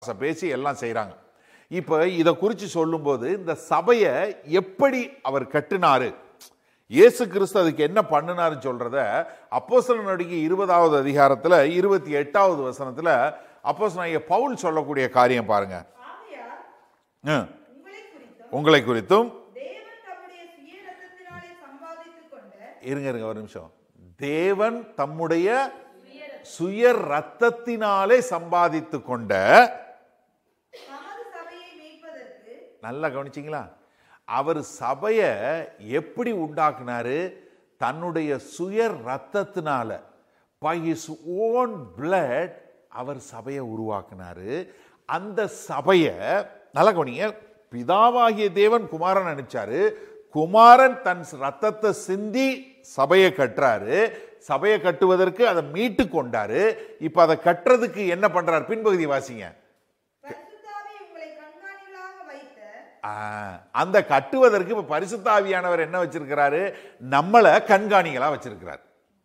பேசி எல்லாம் செய்றாங்க இப்போ இதை குறித்து சொல்லும்போது இந்த சபையை எப்படி அவர் கட்டினாரு இயேசு கிறிஸ்து அதுக்கு என்ன பண்ணினாருன்னு சொல்றத அப்போஸ்தலர் நடவடிக்கை இருபதாவது அதிகாரத்துல இருபத்தி எட்டாவது வசனத்துல அப்போஸ்தலனாகிய பவுல் சொல்லக்கூடிய காரியம் பாருங்க ஆகையால் ம். உங்களை குறித்தும் உங்களை குறித்தும் தேவன் தம்முடைய சுய ரத்தத்தினாலே சம்பாதித்துக் கொண்ட இருங்க இருங்க ஒரு நிமிஷம் தேவன் தம்முடைய சுய ரத்தத்தினாலே சம்பாதித்து கொண்ட தமது சபையை மேய்ப்பதற்கு நல்லா கவனிச்சிங்களா அவர் சபையை எப்படி உண்டாக்குனாரு தன்னுடைய சுய ரத்தத்தினால பை his ஓன் blood அவர் சபையை உருவாக்குனாரு அந்த சபையை நல்லா கவனிங்க பிதாவாகிய தேவன் குமாரன் அனுப்பிச்சாரு குமாரன் தன் ரத்தத்தை சிந்தி சபையை கட்டுறாரு சபையை கட்டுவதற்கு அதை மீட்டு கொண்டாரு இப்ப அதை கட்டுறதுக்கு என்ன பண்றாரு பின்பகுதி வாசிங்க பரிசுத்தாவி உங்களை கண்காணிகளாக வைத்த ஆ, அந்த கட்டுவதற்கு இப்ப பரிசுத்த ஆவியானவர் என்ன வச்சிருக்கிறாரு நம்மளை கண்காணிகளா வச்சிருக்கிறார்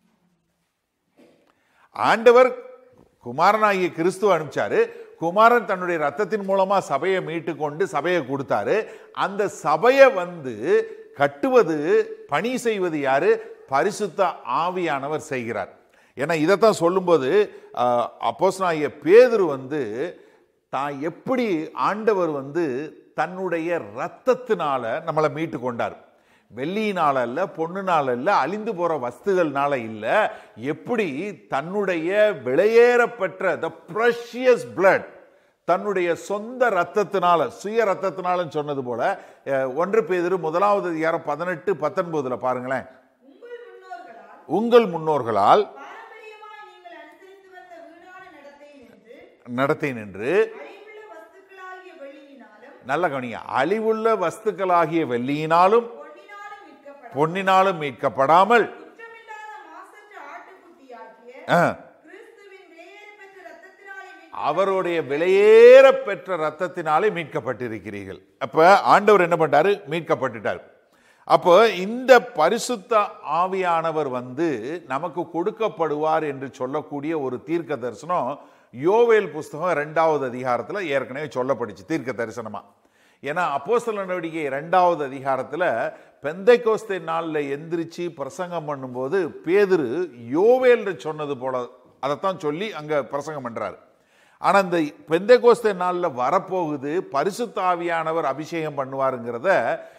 ஆண்டவர் குமாரனாகிய கிறிஸ்துவ அனுப்பிச்சாரு குமாரன் தன்னுடைய ரத்தத்தின் மூலமா சபையை மீட்டு கொண்டு சபையை கொடுத்தாரு அந்த சபையை வந்து கட்டுவது பணி செய்வது யாரு பரிசுத்த ஆவியானவர் செய்கிறார் ஏன்னா இதைத்தான் சொல்லும்போது அப்போஸ்தலனாகிய பேதுரு வந்து தான் எப்படி ஆண்டவர் வந்து தன்னுடைய ரத்தத்தினால நம்மளை மீட்டு கொண்டார் வெள்ளியினால அல்ல பொண்ணுனால இல்ல அழிந்து போற வஸ்துகள்னால இல்ல எப்படி தன்னுடைய விலையேறப்பெற்ற த ப்ரஷியஸ் பிளட் தன்னுடைய சொந்த ரத்தத்தினால சுய ரத்தத்தினாலன்னு சொன்னது போல அஹ், ஒன்று பேதிரு முதலாவது அதிகாரம் பதினெட்டு பத்தொன்பதுல பாருங்களேன் உங்கள் முன்னோர்களால் உங்கள் முன்னோர்களால் பாரம்பரியமாய் நீங்கள் அனுசரித்து வந்த வீணான நடத்தை நின்று நடத்தை நின்று அழிவுள்ள வஸ்துக்களாகிய வெளியினாலும் நல்ல கவனிங்க அழிவுள்ள வஸ்துக்களாகிய வெள்ளியினாலும் பொன்னினாலும் மீட்கப்பட பொன்னினாலும் மீட்கப்படாமல் குற்றமில்லாத மாசற்ற ஆட்டுக்குட்டியாகிய அஹ், கிறிஸ்துவின் விலையேறப்பெற்ற ரத்தத்தினாலே மீட்க அவருடைய விலையேற பெற்ற ரத்தத்தினாலே மீட்கப்பட்டிருக்கிறீர்கள் அப்ப ஆண்டவர் என்ன பண்ணிட்டாரு மீட்கப்பட்டுட்டார் அப்போ இந்த பரிசுத்த ஆவியானவர் வந்து நமக்கு கொடுக்கப்படுவார் என்று சொல்லக்கூடிய ஒரு தீர்க்க தரிசனம் யோவேல் புஸ்தகம் ரெண்டாவது அதிகாரத்துல ஏற்கனவே சொல்லப்படுச்சு தீர்க்க தரிசனமா ஏன்னா அப்போஸ்தல நடவடிக்கை ரெண்டாவது அதிகாரத்துல பெந்தைக்கோஸ்தை நாள்ல எந்திரிச்சு பிரசங்கம் பண்ணும்போது பேதுரு யோவேல் சொன்னது போல அதைத்தான் சொல்லி அங்க பிரசங்கம் பண்றாரு ஆனா இந்த பெந்தைக்கோஸ்தை நாள்ல வரப்போகுது பரிசுத்த ஆவியானவர் அபிஷேகம் பண்ணுவாருங்கிறத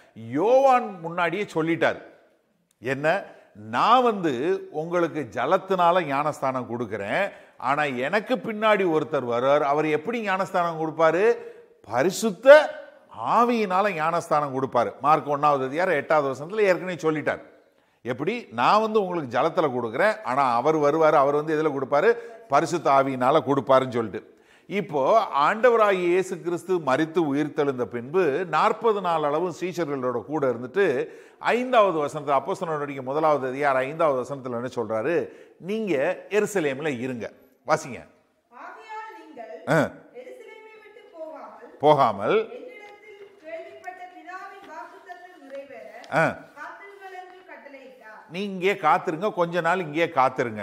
யோவான் முன்னாடியே சொல்லிட்டார் என்ன நான் வந்து உங்களுக்கு ஜலத்தினால ஞானஸ்தானம் கொடுக்கிறேன் ஆனா எனக்கு பின்னாடி ஒருத்தர் வருவார் அவர் எப்படி ஞானஸ்தானம் கொடுப்பாரு பரிசுத்த ஆவியினால ஞானஸ்தானம் கொடுப்பாரு மார்க் ஒன்னாவது அதிகாரம் எட்டாவது வருஷத்துல ஏற்கனவே சொல்லிட்டார் எப்படி நான் வந்து உங்களுக்கு ஜலத்துல கொடுக்குறேன் ஆனா அவர் வருவார் அவர் வந்து எதுல கொடுப்பாரு பரிசுத்த ஆவியினால கொடுப்பாருன்னு சொல்லிட்டு இப்போ ஆண்டவராகிய இயேசு கிறிஸ்து மரித்து உயிர்த்தெழுந்த பின்பு நாற்பது நாள் அளவும் சீஷர்களோட கூட இருந்துட்டு ஐந்தாவது வசனத்தில் அப்போஸ்தலனுடைய முதலாவது அதிகாரம் ஐந்தாவது வசனத்தில் என்ன சொல்றாரு நீங்க எருசலேம்ல இருங்க வாசிங்க ஆகையால் நீங்கள் ஆ, எருசலேமை விட்டு போகாமல் போகாமல் என்னிடத்தில் கேள்விப்பட்ட பிதாவின் வாக்குத்தத்தம் நிறைவேற ஆ, காத்திருங்கள் என்று கட்டளையிட்டார் நீ இங்கே காத்திருங்க கொஞ்ச நாள் இங்கே காத்திருங்க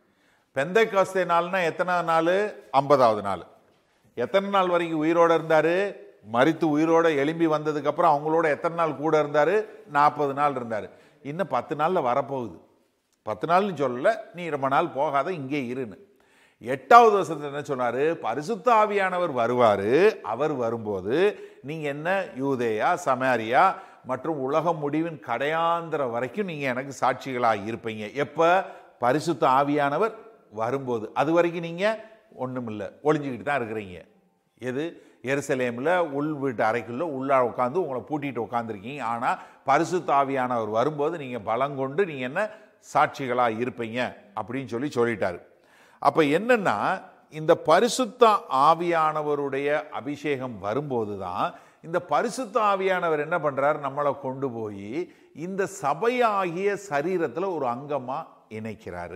பெந்தை காஸ்தே நாள்னா எத்தனை நாள் ஐம்பதாவது நாள் எத்தனை நாள் வரைக்கும் உயிரோட இருந்தாரு மரித்து உயிரோட எழும்பி வந்ததுக்கு அப்புறம் அவங்களோட எத்தனை நாள் கூட இருந்தாரு நாற்பது நாள் இருந்தாரு இன்னும் பத்து நாள்ல வரப்போகுது பத்து நாள்னு சொல்லல நீ ரொம்ப நாள் போகாத இங்கே இருன்னு எட்டாவது வருஷத்துல என்ன சொன்னாரு பரிசுத்த ஆவியானவர் வருவாரு அவர் வரும்போது நீங்க என்ன யூதேயா சமாரியா மற்றும் உலக முடிவின் கடையாந்திர வரைக்கும் நீங்க எனக்கு சாட்சிகளாக இருப்பீங்க எப்ப பரிசுத்த ஆவியானவர் வரும்போது அது வரைக்கும் நீங்க ஒண்ணும் இல்லை ஒளிஞ்சுக்கிட்டு தான் இருக்கிறீங்க எது எருசலேமில் உள் வீட்டு அறைக்குள்ள உள்ளா உட்காந்து உங்களை பூட்டிட்டு உட்காந்துருக்கீங்க ஆனால் பரிசுத்த ஆவியானவர் வரும்போது நீங்கள் பலம் கொண்டு நீங்கள் என்ன சாட்சிகளாக இருப்பீங்க அப்படின்னு சொல்லி சொல்லிட்டாரு அப்போ என்னன்னா இந்த பரிசுத்த ஆவியானவருடைய அபிஷேகம் வரும்போது தான் இந்த பரிசுத்த ஆவியானவர் என்ன பண்றார் நம்மளை கொண்டு போய் இந்த சபையாகிய சரீரத்தில் ஒரு அங்கமா இணைக்கிறாரு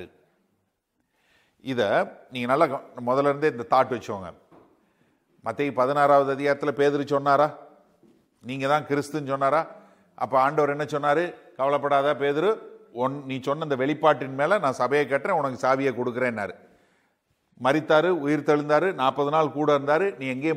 இதை நீங்கள் நல்லா கவ- முதல்ல இருந்தே இந்த தாட் வச்சோங்க மத்திய பதினாறாவது அதிகாரத்தில் பேதுரு சொன்னாரா நீங்கள் தான் கிறிஸ்துன்னு சொன்னாரா அப்போ ஆண்டவர் என்ன சொன்னார் கவலைப்படாத பேதுரு ஒன் நீ சொன்ன இந்த வெளிப்பாட்டின் மேலே நான் சபையை கட்டுறேன் உனக்கு சாவியை கொடுக்குறேன்னாரு மரித்தாரு உயிர் தெழுந்தாரு நாற்பது நாள் கூட இருந்தாரு நீ எங்கேயும்